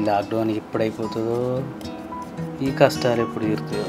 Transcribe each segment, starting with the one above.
Lockdown ఎప్పుడైపోతుందో ఈ కష్టాలు ఎప్పుడు తీరుతాయో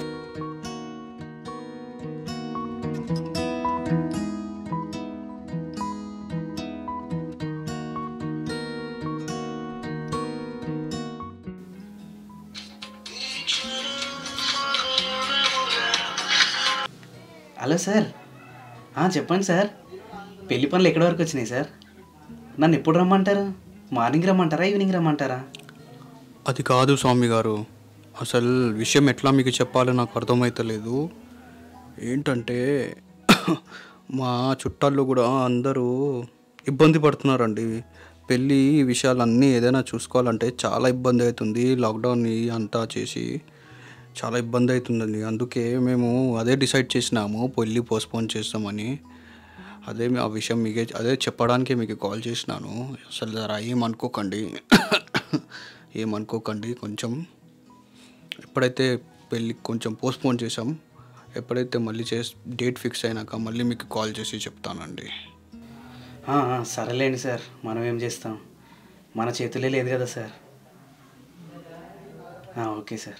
హలో సార్ ఆ, చెప్పండి సార్ పెళ్లి పనులు ఎక్కడి వరకు వచ్చినాయి సార్ నన్ను ఎప్పుడు రమ్మంటారు మార్నింగ్ రమ్మంటారా ఈవినింగ్ రమ్మంటారా అది కాదు స్వామి గారు అసలు విషయం ఎట్లా మీకు చెప్పాలో నాకు అర్థమవుతలేదు ఏంటంటే మా చుట్టాల్లో కూడా అందరూ ఇబ్బంది పడుతున్నారండి పెళ్ళి విషయాలన్నీ ఏదైనా చూసుకోవాలంటే చాలా ఇబ్బంది అవుతుంది లాక్డౌన్ అంతా చేసి చాలా ఇబ్బంది అవుతుందండి అందుకే మేము అదే డిసైడ్ చేసినాము పెళ్ళి పోస్ట్పోన్ చేస్తామని అదే మీ- ఆ విషయం మీకే అదే చెప్పడానికి మీకు కాల్ చేసినాను అసలు జరా ఏమనుకోకండి ఏమనుకోకండి కొంచెం ఎప్పుడైతే పెళ్ళి కొంచెం పోస్ట్పోన్ చేసాం ఎప్పుడైతే మళ్ళీ చేసి డేట్ ఫిక్స్ అయినాక మళ్ళీ మీకు కాల్ చేసి చెప్తానండి ఆ, ఆ, సరేలేండి సార్ మనం ఏం చేస్తాం మన చేతులే లేదు కదా సార్ ఆ, ఓకే సార్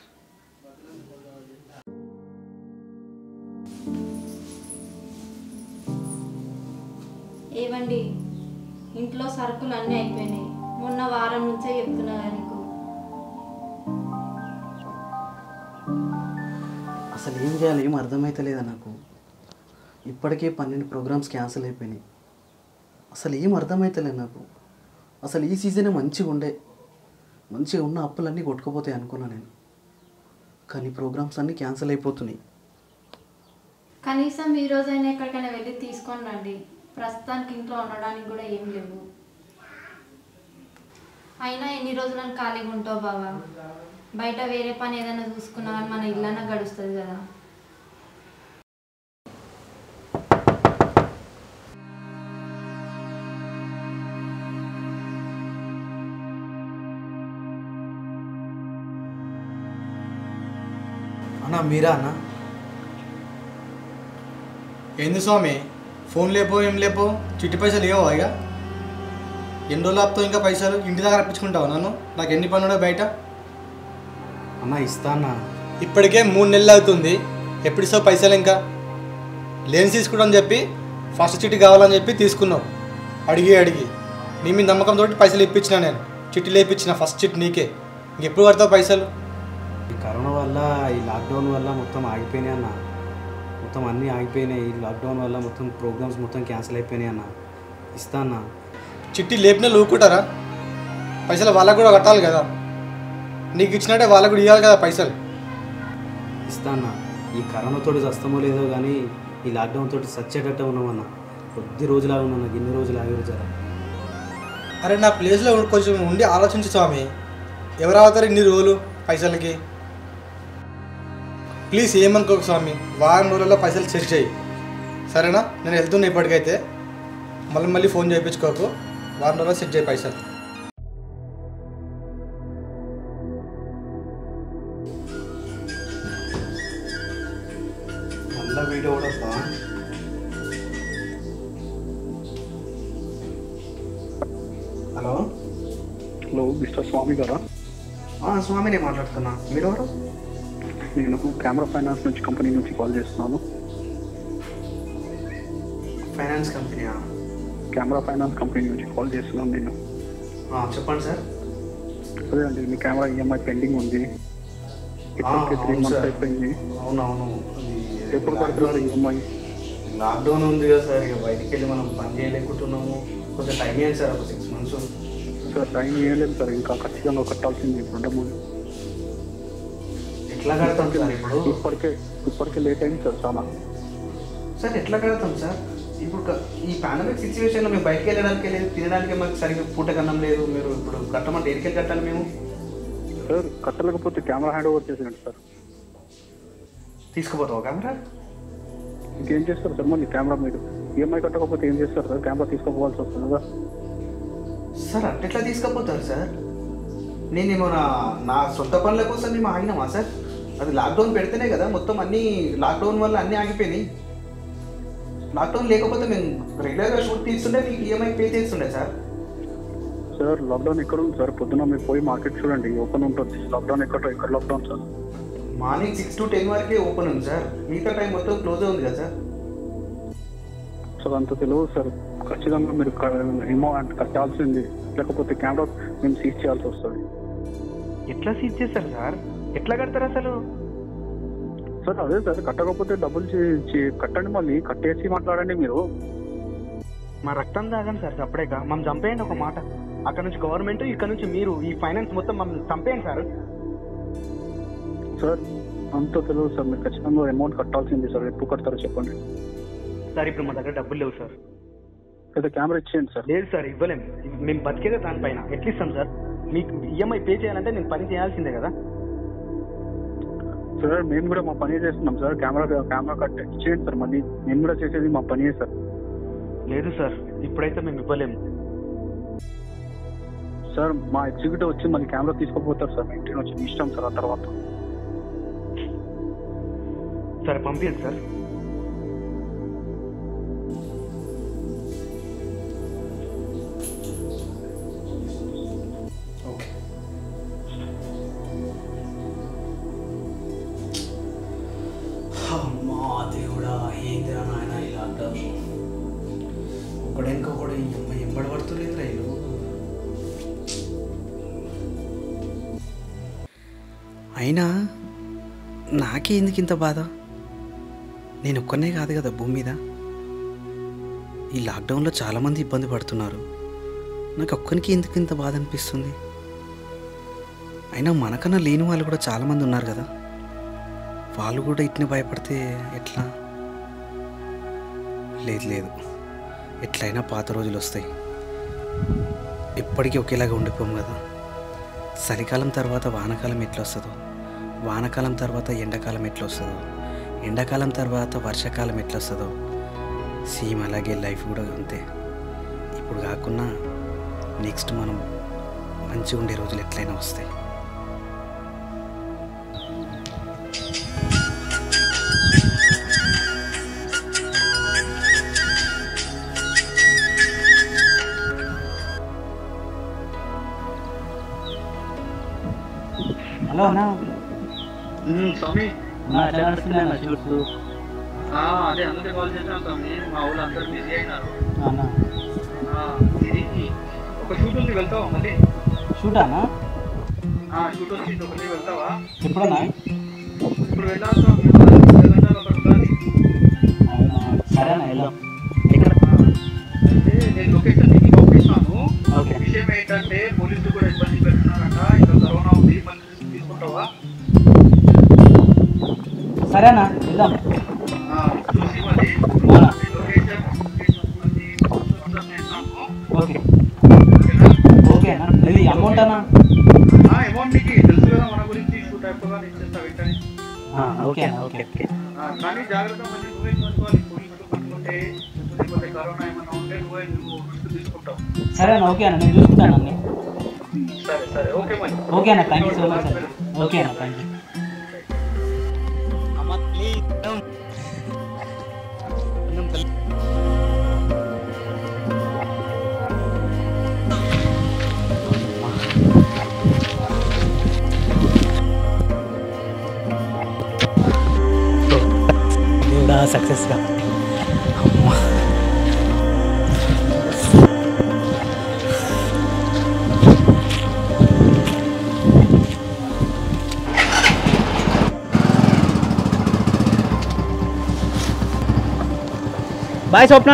ఏవండి ఇంట్లో సరుకులు అన్నీ అయిపోయినాయి మొన్న వారం నుంచే చెప్తున్నా కదా నీకు అసలు ఏం చేయాలి ఏం అర్థమైతలేదా నాకు ఇప్పటికే పన్నెండు ప్రోగ్రామ్స్ క్యాన్సిల్ అయిపోయినాయి అసలు ఏం అర్థమైతలేదు నాకు అసలు ఈ సీజనే మంచిగా ఉండే మంచిగా ఉన్న అప్పులన్నీ కొట్టుకుపోతాయి అనుకున్నా నేను కానీ ప్రోగ్రామ్స్ అన్నీ క్యాన్సిల్ అయిపోతున్నాయి కనీసం ఈ రోజైనా ఎక్కడికైనా వెళ్ళి తీసుకొని రండి ప్రస్తుతానికి ఇంట్లో ఉండడానికి కూడా ఏం లేవు అయినా ఎన్ని రోజులను ఖాళీగా ఉంటావు బావా బయట వేరే పని ఏదైనా చూసుకున్నా కానీ మన ఇల్లన్నా గడుస్తుంది కదా అన్నా మీరా అన్న ఏంది స్వామి ఫోన్ లేపో ఏం లేపో చిట్టి పైసలు ఏవో ఇక ఎన్ని రోజులు ఆపుతావు ఇంకా పైసలు ఇంటి దగ్గర రప్పించుకుంటావు నన్ను నాకు ఎన్ని పనులు బయట అన్న ఇస్తా అన్న ఇప్పటికే మూడు నెలలు అవుతుంది ఎప్పుడు ఇస్తావు పైసలు ఇంకా లేని తీసుకుంటాం చెప్పి ఫస్ట్ చిట్టి కావాలని చెప్పి తీసుకున్నావు అడిగి అడిగి నీ మీద నమ్మకంతో పైసలు ఇప్పించిన నేను చిట్టి లేపించిన ఫస్ట్ చిట్టి నీకే ఇంకెప్పుడు పడతావు పైసలు ఈ కరోనా వల్ల ఈ లాక్డౌన్ వల్ల మొత్తం ఆగిపోయినాయి అన్న మొత్తం అన్నీ ఆగిపోయినాయి ఈ లాక్డౌన్ వల్ల మొత్తం ప్రోగ్రామ్స్ మొత్తం క్యాన్సిల్ అయిపోయినాయి అన్న ఇస్తా అన్న చిట్టి లేపిన ఊరుకుంటారా పైసలు వాళ్ళకు కూడా కట్టాలి కదా నీకు ఇచ్చినట్టే వాళ్ళకు కూడా ఇవ్వాలి కదా పైసలు ఇస్తా అన్న ఈ కరోనాతోటి చస్తామో లేదో కానీ ఈ లాక్డౌన్ తోటి సచ్చేటట్టే ఉన్నామన్న కొద్ది రోజులాగా ఉన్నా ఇన్ని రోజులు ఆగి జర అరే నా ప్లేస్లో కొంచెం ఉండి ఆలోచించు స్వామి ఎవరు అవుతారు ఇన్ని రోజులు పైసలకి ప్లీజ్ ఏమనుకోకు స్వామి వారం రోజుల్లో పైసలు సెట్ చేయి సరేనా నేను వెళ్తున్నా ఇప్పటికైతే మళ్ళీ మళ్ళీ ఫోన్ చేయించుకోకు వారం రోజుల్లో సెట్ చేయి పైసలు మళ్ళీ వీడియో కూడా వస్తా హలో హలో మిస్టర్ స్వామి గారా ఆ, స్వామినే మాట్లాడుతున్నా మీరు ఎవరు నేను కెమెరా ఫైనాన్స్ నుంచి కంపెనీ నుంచి కాల్ చేస్తున్నాను ఫైనాన్స్ కంపెనీయా కెమెరా ఫైనాన్స్ కంపెనీ నుంచి కాల్ చేస్తున్నాను నేను ఆ, చెప్పండి సార్ అదే అండి మీ కెమెరా ఈఎంఐ పెండింగ్ ఉంది ఆ, ఇప్పటికే త్రీ అవును మంత్స్ సార్. అయిపోయింది అవునవును ఎప్పుడు కడుతున్నారు ఈఎంఐ లాక్డౌన్ ఉంది కదా సార్ ఇక బయటికి వెళ్ళి మనం పని చేయలేకుంటున్నాము కొంచెం టైం ఇవ్వండి సార్ ఒక సిక్స్ మంత్స్ సార్ టైం ఏం లేదు సార్ ఇంకా ఖచ్చితంగా కట్టాల్సింది ఇప్పుడు అమౌంట్ ఎట్లా కడతాం సార్ ఇప్పుడు ఇప్పటికే ఇప్పటికే లేట్ అయింది సార్ చాలా సార్ ఎట్లా కడతాం సార్ ఇప్పుడు క- ఈ పాండమిక్ సిచ్యువేషన్లో మేము బయటికి వెళ్ళడానికి లేదు తినడానికి మాకు సరిగ్గా పూట కన్నం లేదు మీరు ఇప్పుడు కట్టమంటే ఎడికి వెళ్ళి కట్టాలి మేము సార్ కట్టలేకపోతే కెమెరా హ్యాండ్ ఓవర్ చేసినట్టు సార్ తీసుకుపోతావు కెమెరా ఇంకేం చేస్తారు సార్ మళ్ళీ కెమెరా మీరు ఈఎంఐ కట్టకపోతే ఏం చేస్తారు సార్ కెమెరా తీసుకోపోవాల్సి వస్తుంది కదా సార్ అట్టెట్లా తీసుకుపోతారు సార్ నేనేమో నా నా సొంత పనుల కోసం మేము ఆగినామా సార్ అది లాక్డౌన్ పెడితేనే కదా మొత్తం అన్నీ లాక్డౌన్ వల్ల అన్నీ ఆగిపోయినాయి లాక్డౌన్ లేకపోతే మేము రెగ్యులర్గా షూట్ తీస్తుండే మీకు ఈఎంఐ పే చేస్తుండే సార్ సార్ సార్ లాక్డౌన్ ఎక్కడ ఉంది సార్ పొద్దున మీరు పోయి మార్కెట్ చూడండి ఓపెన్ ఉంటుంది లాక్డౌన్ ఎక్కడ ఎక్కడ lockdown sir morning six to ten వరకే ఓపెన్ ఉంది సార్ మిగతా టైం మొత్తం క్లోజ్ ఉంది కదా సార్ సార్ అంత తెలియదు సార్ ఖచ్చితంగా మీరు అమౌంట్ కట్టాల్సింది లేకపోతే కెమెరా మేము సీజ్ చేయాల్సి వస్తుంది ఎట్లా సీజ్ చేస్తారు సార్ ఎట్లా కడతారు అసలు సార్ అదే సార్ కట్టకపోతే డబ్బులు చే- చే- కట్టండి మళ్ళీ కట్టేసి మాట్లాడండి మీరు మా రక్తం తాగండి సార్ అప్పుడేక మమ్మల్ని చంపేయండి ఒక మాట అక్కడ నుంచి గవర్నమెంట్ ఇక్కడ నుంచి మీరు ఈ ఫైనాన్స్ మొత్తం మమ్మల్ని చంపేయండి సార్ సార్ అంత తెలియదు సార్ మీరు ఖచ్చితంగా అమౌంట్ కట్టాల్సింది సార్ ఎప్పుడు కడతారో చెప్పండి సార్ ఇప్పుడు మా దగ్గర డబ్బులు లేవు సార్ అయితే కెమెరా ఇచ్చేయండి సార్ లేదు సార్ ఇవ్వలేము మేము బతికేదే దానిపైన ఎట్లా ఇస్తాం సార్ మీకు ఈఎంఐ పే చేయాలంటే నేను పని చేయాల్సిందే కదా సార్ మేము కూడా మా పని చేస్తున్నాం సార్ కెమెరా కెమెరా కట్ ఇచ్చేయండి సార్ మళ్ళీ మేము కూడా చేసేది మా పని సార్ లేదు సార్ ఇప్పుడైతే మేము ఇవ్వలేము సార్ మా ఎగ్జిక్యూటివ్ వచ్చి మళ్ళీ కెమెరా తీసుకోపోతారు సార్ మీ ఇంటికి వచ్చి మీ ఇష్టం సార్ ఆ తర్వాత సరే పంపించండి సార్ ఓకే అమ్మా దేవుడా ఏందిరా నాయన ఈ లాక్డౌన్ ఒకడు ఇంకొకడు ఎమ్మ ఎంబడి పడుతులేదు రైలు అయినా నాకే ఎందుకు ఇంత బాధ నేను ఒక్కనే కాదు కదా భూమి మీద ఈ లాక్డౌన్లో చాలామంది ఇబ్బంది పడుతున్నారు నాకు ఒక్కరికి ఎందుకు ఇంత బాధ అనిపిస్తుంది అయినా మనకన్నా లేని వాళ్ళు కూడా చాలామంది ఉన్నారు కదా వాళ్ళు కూడా ఇట్నే భయపడితే ఎట్లా లేదు లేదు ఎట్లయినా పాత రోజులు వస్తాయి ఎప్పటికీ ఒకేలాగా ఉండిపోము కదా చలికాలం తర్వాత వానకాలం ఎట్లా వస్తుందో వానకాలం తర్వాత ఎండాకాలం ఎట్లా వస్తుందో ఎండాకాలం తర్వాత వర్షాకాలం ఎట్లా వస్తుందో సేమ్ అలాగే లైఫ్ కూడా అంతే ఇప్పుడు కాకుండా నెక్స్ట్ మనం మంచిగా ఉండే రోజులు ఎట్లయినా వస్తాయి హలో అన్న స్వామి అన్న ఎట్లా నడుస్తున్నాయి అన్న షూట్స్ ఆ, అదే అందుకే కాల్ చేశాను స్వామి మా ఊళ్ళో అందరూ బిజీ అయినారు అన్న ఆ, ఇది ఒక షూట్ ఉంది వెళ్తావా మళ్ళీ షూట్ అన్న ఆ, షూట్ వచ్చింది ఒకటి వెళ్తావా ఎప్పుడన్నా ఇప్పుడు వెళ్ళాలి స్వామి పది గంటలు అక్కడ ఉండాలి అవునా సరే అన్న వెళ్దాం ఎక్కడ అయితే నేను లొకేషన్ నీకు పంపిస్తాను ఓకే. విషయం ఏంటంటే పోలీసులు కూడా ఇబ్బంది పెడుతున్నారంట ఇంకా కరోనా ఉంది మళ్ళీ రిస్క్ తీసుకుంటావా సరే అన్న వెళ్దాం ఆ, చూసి మళ్ళీ అవునా లొకేషన్ లొకేషన్ మళ్ళీ మొత్తం చేస్తాను ఓకే ఓకేనా ఓకే అన్న ఇది అమౌంట్ అన్న ఆ, అమౌంట్ మీకు తెలుసు కదా మన గురించి షూట్ అయిపోగా ఇచ్చేస్తా వెంటనే ఆ, ఓకే అన్న ఓకే ఓకే ఆ, కానీ జాగ్రత్త మళ్ళీ నువ్వే చూసుకోవాలి పోలీసులు పట్టుకుంటే లేకపోతే కరోనా ఏమైనా ఉంటే నువ్వే నువ్వు రిస్క్ తీసుకుంటావు సరే అన్న ఓకే అన్న నేను చూసుకుంటాను అన్ని సరే సరే ఓకే మరి ఓకే అన్న థ్యాంక్ యూ సో మచ్ అన్న ఓకే అన్న థ్యాంక్ యూ దేవుడా సక్సెస్గా బాయ్ స్వప్న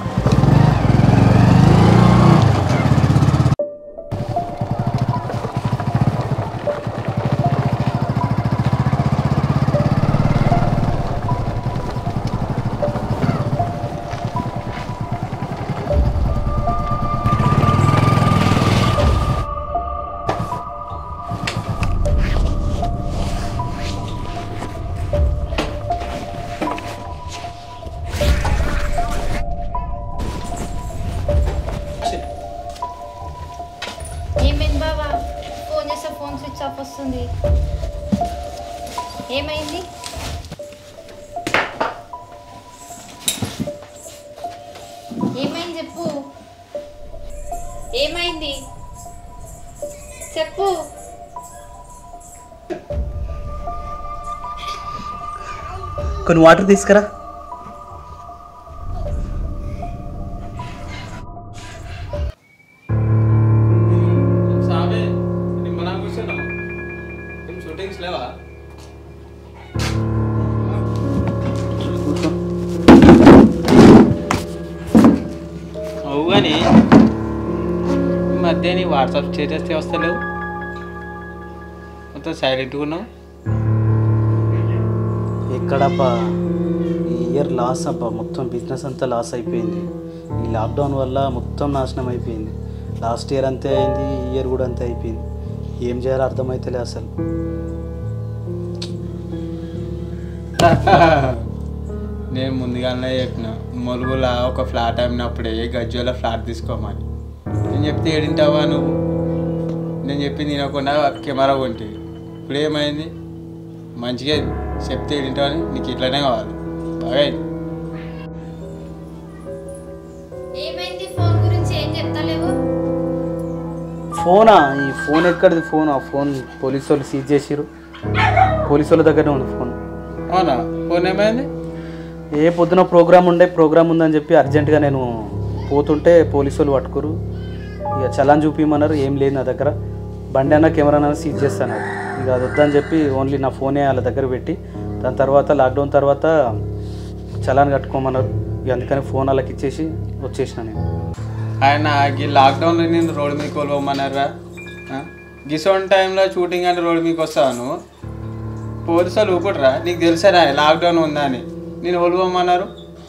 ఏమైంది బావా ఫోన్ చేస్తే ఫోన్ స్విచ్ ఆఫ్ వస్తుంది ఏమైంది ఏమైంది చెప్పు ఏమైంది చెప్పు కొన్ని వాటర్ తీసుకురా సాబే నిమ్మలా కూర్చున్నావు ఏం షూటింగ్స్ లేవా అవు కానీ ఈ మధ్య నీ వాట్సాప్ స్టేటస్ వస్తలేవు మొత్తం సైలెంట్గా ఉన్నావు ఎక్కడబ్బా ఈ ఇయర్ లాస్ అబ్బా మొత్తం బిజినెస్ అంతా లాస్ అయిపోయింది ఈ లాక్డౌన్ వల్ల మొత్తం నాశనం అయిపోయింది లాస్ట్ ఇయర్ అంతే అయింది ఈ ఇయర్ కూడా అంతే అయిపోయింది ఏం చేయాలో అర్థమైతలే అసలు నేను ముందుగానే చెప్పిన మొలుగుల ఒక ఫ్లాట్ అమ్మినప్పుడే గజ్జోల ఫ్లాట్ తీసుకోమని నేను చెప్తే ఏడింటావా నువ్వు నేను చెప్పింది తినకుండా కెమెరా కొంటే ఇప్పుడు ఏమైంది మంచిగా చెప్తే ఏడింటావని నీకు ఇట్లనే కావాలి బాగా అయింది. ఏమైంది ఫోన్ గురించి ఏం చెప్తలేవు ఫోనా ఈ ఫోన్ ఎక్కడిది ఫోన్ ఆ ఫోన్ పోలీసు వాళ్ళు సీజ్ చేసిరు పోలీసు వాళ్ళ దగ్గరనే ఉంది ఫోన్ అవునా ఫోన్ ఏమైంది ఏ పొద్దున ప్రోగ్రామ్ ఉండే ప్రోగ్రామ్ ఉందని చెప్పి అర్జెంటుగా నేను పోతుంటే పోలీసు వాళ్ళు పట్టుకురు ఇక చలాన్ చూపించమన్నారు ఏం లేదు నా దగ్గర బండి అన్న కెమెరా అన్న సీజ్ చేస్తాను ఇక అది వద్దని చెప్పి ఓన్లీ నా ఫోనే వాళ్ళ దగ్గర పెట్టి దాని తర్వాత లాక్డౌన్ తర్వాత చలాన్ కట్టుకోమన్నారు ఇక అందుకని ఫోన్ వాళ్ళకి ఇచ్చేసి వచ్చేసిన నేను ఆయన ఈ లాక్డౌన్లో నేను రోడ్డు మీకు కొలవమన్నారా గిసోన్ టైంలో షూటింగ్ అంటే రోడ్డు మీకు వస్తాను పోలీసు వాళ్ళు ఊపుట్రా నీకు తెలుసారా లాక్డౌన్ ఉందా అని నేను ఒలువమన్నారు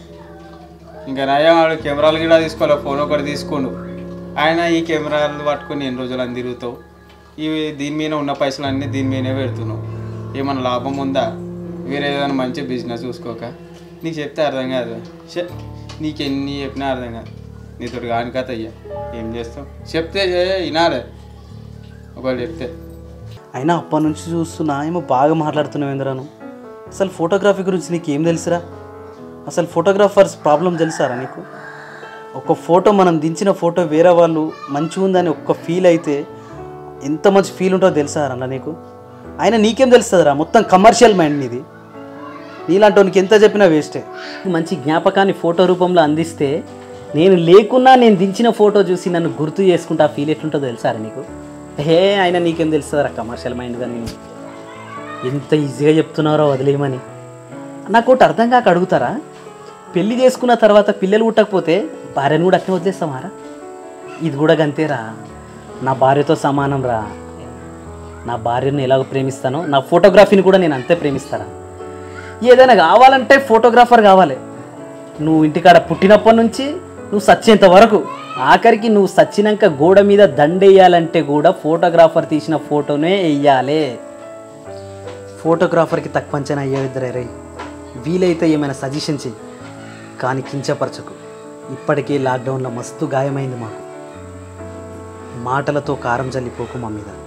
ఇంకా నయ్యా వాడు కెమెరాలు కూడా తీసుకోవాలి ఫోన్ ఒకటి తీసుకోండు ఆయన ఈ కెమెరాలు పట్టుకొని ఎన్ని రోజులు అని తిరుగుతావు ఇవి దీని మీద ఉన్న పైసలు అన్నీ దీని మీదనే పెడుతున్నావు ఏమన్నా లాభం ఉందా వేరే ఏదైనా మంచి బిజినెస్ చూసుకోక నీకు చెప్తే అర్థం కాదు షే నీకు ఎన్ని చెప్పినా అర్థం కాదు నీతో కాని కథ అయ్యా ఏం చేస్తావు చెప్తే చే- వినాలే ఒకవేళ చెప్తే అయినా అప్పటి నుంచి చూస్తున్నా ఏమో బాగా మాట్లాడుతున్నావు ఏంద్రాను అసలు ఫోటోగ్రఫీ గురించి నీకు ఏం తెలుసురా అసలు ఫోటోగ్రాఫర్స్ ప్రాబ్లం తెలుసారా నీకు ఒక ఫోటో మనం దించిన ఫోటో వేరే వాళ్ళు మంచిగా ఉందని ఒక్క ఫీల్ అయితే ఎంత మంచి ఫీల్ ఉంటుందో తెలుసా అన్న నీకు అయినా నీకేం తెలుస్తుందిరా మొత్తం కమర్షియల్ మైండ్ నీది నీలాంటి వానికి ఎంత చెప్పినా వేస్టే మంచి జ్ఞాపకాన్ని ఫోటో రూపంలో అందిస్తే నేను లేకున్నా నేను దించిన ఫోటో చూసి నన్ను గుర్తు చేసుకుంటా ఫీల్ ఎట్లుంటుందో తెలుసారా నీకు హే అయినా నీకేం తెలుస్తుందిరా కమర్షియల్ మైండ్గా నేను ఎంత ఈజీగా చెప్తున్నారో వదిలేయమని నాకు ఒకటి అర్థం కాక అడుగుతారా పెళ్లి చేసుకున్న తర్వాత పిల్లలు పుట్టకపోతే భార్యను కూడా అట్నే వదిలేస్తామారా ఇది కూడా గంతేరా నా భార్యతో సమానం రా నా భార్యను ఎలాగో ప్రేమిస్తానో నా ఫోటోగ్రఫీని కూడా నేను అంతే ప్రేమిస్తారా ఏదైనా కావాలంటే ఫోటోగ్రాఫర్ కావాలి నువ్వు ఇంటికాడ పుట్టినప్పటి నుంచి నువ్వు సచ్చేంత వరకు ఆఖరికి నువ్వు సచ్చినాక గోడ మీద దండేయాలంటే కూడా ఫోటోగ్రాఫర్ తీసిన ఫోటోనే వెయ్యాలి ఫోటోగ్రాఫర్కి తక్కువ అంచనా అయ్యేద్దరే రై వీలైతే ఏమైనా సజెషన్ చెయ్యి కానీ కించపరచకు ఇప్పటికే లాక్డౌన్లో మస్తు గాయమైంది మాకు మాటలతో కారం జల్లిపోకు మా మీద